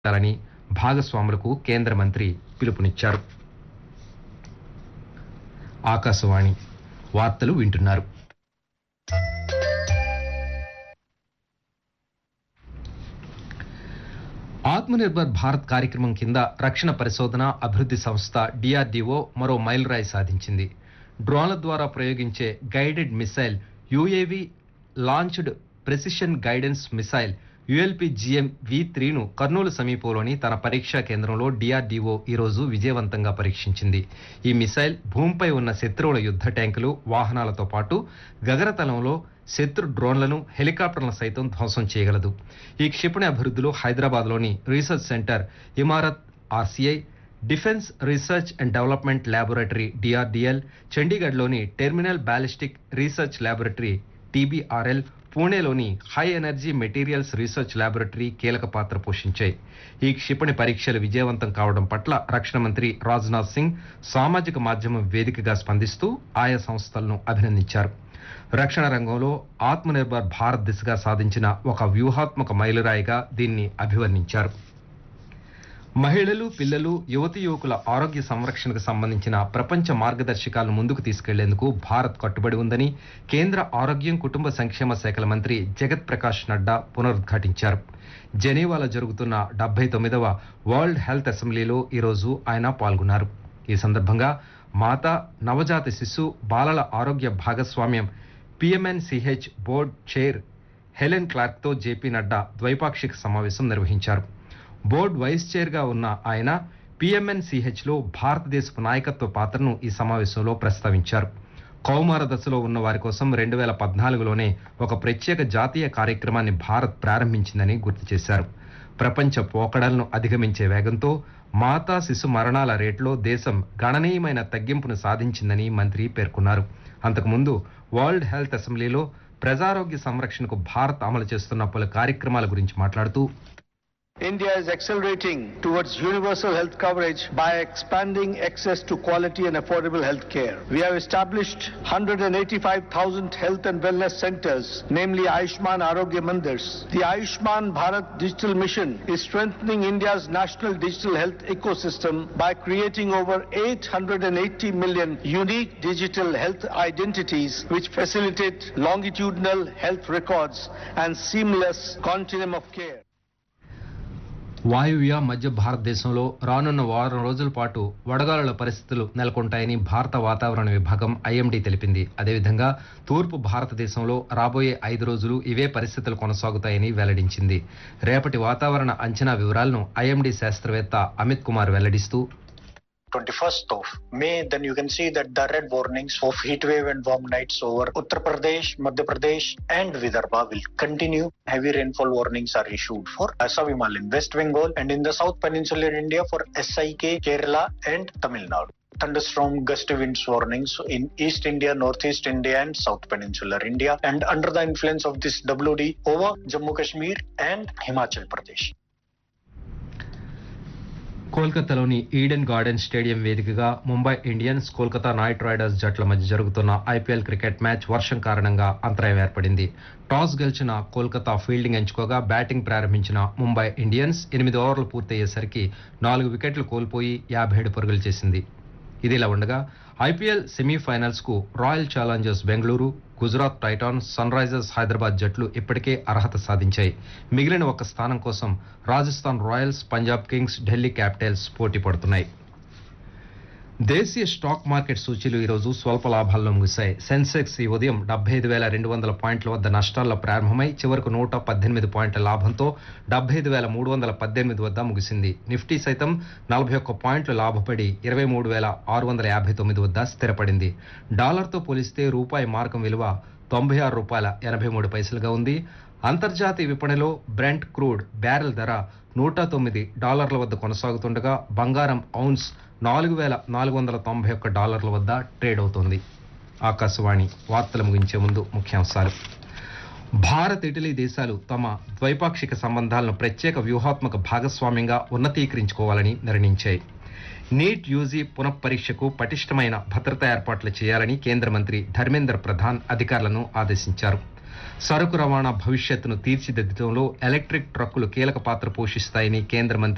చేయాలని భాగస్వాములకు కేంద్ర మంత్రి పిలుపునిచ్చారు ఆకాశవాణి వార్తలు వింటున్నారు ఆత్మనిర్భర్ భారత్ కార్యక్రమం కింద రక్షణ పరిశోధన అభివృద్ధి సంస్థ డిఆర్డీఓ మరో మైలురాయి సాధించింది డ్రోన్ల ద్వారా ప్రయోగించే guided missile UAV launched precision guidance missile ULPGM V త్రీను కర్నూలు సమీపంలోని తన పరీక్షా కేంద్రంలో డిఆర్డీఓ ఈరోజు విజయవంతంగా పరీక్షించింది ఈ మిసైల్ భూమిపై ఉన్న శత్రువుల యుద్ధ ట్యాంకులు వాహనాలతో పాటు గగనతలంలో శత్రు డ్రోన్లను హెలికాప్టర్లను సైతం ధ్వంసం చేయగలదు ఈ క్షిపణి అభివృద్ధిలో హైదరాబాద్లోని research centre Imarat RCI defence research and development laboratory DRDL చండీగఢ్లోని terminal ballistic research laboratory TBRL పూణేలోని high energy materials research laboratory కీలక పాత్ర పోషించాయి ఈ క్షిపణి పరీక్షలు విజయవంతం కావడం పట్ల రక్షణ మంత్రి రాజ్నాథ్ సింగ్ సామాజిక మాధ్యమం వేదికగా స్పందిస్తూ ఆయా సంస్థలను అభినందించారు రక్షణ రంగంలో ఆత్మనిర్భర్ భారత్ దిశగా సాధించిన ఒక వ్యూహాత్మక మైలురాయిగా దీన్ని అభివర్ణించారు మహిళలు పిల్లలు యువతి యువకుల ఆరోగ్య సంరక్షణకు సంబంధించిన ప్రపంచ మార్గదర్శకాలను ముందుకు తీసుకెళ్లేందుకు భారత్ కట్టుబడి ఉందని కేంద్ర ఆరోగ్యం కుటుంబ సంక్షేమ శాఖల మంత్రి జగత్ ప్రకాష్ నడ్డా పునరుద్ఘాటించారు జెనీవాలో జరుగుతున్న డెబ్బై తొమ్మిదవ వరల్డ్ హెల్త్ అసెంబ్లీలో ఈరోజు ఆయన పాల్గొన్నారు ఈ సందర్భంగా మాత నవజాత శిశు బాలల ఆరోగ్య భాగస్వామ్యం పిఎంఎన్సిహెచ్ బోర్డు చైర్ హెలెన్ క్లార్క్తో జేపీ నడ్డా ద్వైపాక్షిక సమావేశం నిర్వహించారు బోర్డు వైస్ చైర్గా ఉన్న ఆయన పిఎంఎన్సిహెచ్ లో భారతదేశపు నాయకత్వ పాత్రను ఈ సమావేశంలో ప్రస్తావించారు కౌమార దశలో ఉన్న వారి కోసం రెండు వేల పద్నాలుగులోనే ఒక ప్రత్యేక జాతీయ కార్యక్రమాన్ని భారత్ ప్రారంభించిందని గుర్తు చేశారు ప్రపంచ పోకడలను అధిగమించే వేగంతో మాతా శిశు మరణాల రేట్లో దేశం గణనీయమైన తగ్గింపును సాధించిందని మంత్రి పేర్కొన్నారు అంతకుముందు వరల్డ్ హెల్త్ అసెంబ్లీలో ప్రజారోగ్య సంరక్షణకు భారత్ అమలు చేస్తున్న పలు కార్యక్రమాల గురించి మాట్లాడుతూ India is accelerating towards universal health coverage by expanding access to quality and affordable health care. We have established 185,000 health and wellness centers, namely Ayushman Arogya Mandirs. The Ayushman Bharat Digital Mission is strengthening India's national digital health ecosystem by creating over 880 million unique digital health identities which facilitate longitudinal health records and seamless continuum of care. వాయువ్య మధ్య భారతదేశంలో రానున్న వారం రోజుల పాటు వడగాలుల పరిస్థితులు నెలకొంటాయని భారత వాతావరణ విభాగం ఐఎండీ తెలిపింది అదేవిధంగా తూర్పు భారతదేశంలో రాబోయే ఐదు రోజులు ఇవే పరిస్థితులు కొనసాగుతాయని వెల్లడించింది రేపటి వాతావరణ అంచనా వివరాలను ఐఎండీ శాస్త్రవేత్త అమిత్ కుమార్ వెల్లడిస్తూ 21st of May, then you can see that the red warnings of heat wave and warm nights over Uttar Pradesh, Madhya Pradesh, and Vidarbha will continue. Heavy rainfall warnings are issued for Assavimal in West Bengal and in the South Peninsular India for SIK, Kerala, and Tamil Nadu. Thunderstorm gusty winds warnings in East India, Northeast India, and South Peninsular India, and under the influence of this WD over Jammu Kashmir and Himachal Pradesh. కోల్కతాలోని Eden garden stadium వేదికగా Mumbai Indians Kolkata Knight Riders జట్ల మధ్య జరుగుతున్న IPL cricket match వర్షం కారణంగా అంతరాయం ఏర్పడింది toss గెలిచిన కోల్కతా ఫీల్డింగ్ ఎంచుకోగా బ్యాటింగ్ ప్రారంభించిన ముంబై ఇండియన్స్ ఎనిమిది ఓవర్లు పూర్తయ్యేసరికి నాలుగు వికెట్లు కోల్పోయి యాభై ఏడు పరుగులు చేసింది ఇదిలా ఉండగా ఐపీఎల్ సెమీఫైనల్స్ కు Royal Challengers Bengaluru Gujarat Titans Sunrisers Hyderabad జట్లు ఇప్పటికే అర్హత సాధించాయి మిగిలిన ఒక స్థానం కోసం Rajasthan Royals Punjab Kings Delhi Capitals పోటీ పడుతున్నాయి దేశీయ స్టాక్ మార్కెట్ సూచీలు ఈరోజు స్వల్ప లాభాల్లో ముగిశాయి సెన్సెక్స్ ఈ ఉదయం డెబ్బై ఐదు వేల రెండు వందల పాయింట్ల వద్ద నష్టాల్లో ప్రారంభమై చివరకు నూట పద్దెనిమిది పాయింట్ల లాభంతో డెబ్బై ఐదు వేల మూడు వందల పద్దెనిమిది వద్ద ముగిసింది నిఫ్టీ సైతం నలభై ఒక్క పాయింట్లు లాభపడి ఇరవై మూడు వేల ఆరు వందల యాభై తొమ్మిది వద్ద స్థిరపడింది డాలర్తో పోలిస్తే రూపాయి మార్కం విలువ తొంభై ఆరు రూపాయల ఎనభై మూడు పైసలుగా ఉంది అంతర్జాతీయ విపణిలో బ్రెంట్ క్రూడ్ బ్యారెల్ ధర నూట తొమ్మిది డాలర్ల వద్ద కొనసాగుతుండగా బంగారం ఔన్స్ నాలుగు వేల నాలుగు వందల తొంభై ఒక్క డాలర్ల వద్ద ట్రేడ్ అవుతోంది ఆకాశవాణి వార్తలు ముగించే ముందు ముఖ్యాంశాలు భారత్ ఇటలీ దేశాలు తమ ద్వైపాక్షిక సంబంధాలను ప్రత్యేక వ్యూహాత్మక భాగస్వామ్యంగా ఉన్నతీకరించుకోవాలని నిర్ణయించాయి నీట్ యూజీ పునఃపరీక్షకు పటిష్టమైన భద్రతా ఏర్పాట్లు చేయాలని కేంద్ర మంత్రి ధర్మేంద్ర ప్రధాన్ అధికారులను ఆదేశించారు సరుకు రవాణా భవిష్యత్తును తీర్చిదిద్దడంలో ఎలక్ట్రిక్ ట్రక్కులు కీలక పాత్ర పోషిస్తాయని కేంద్ర మంత్రి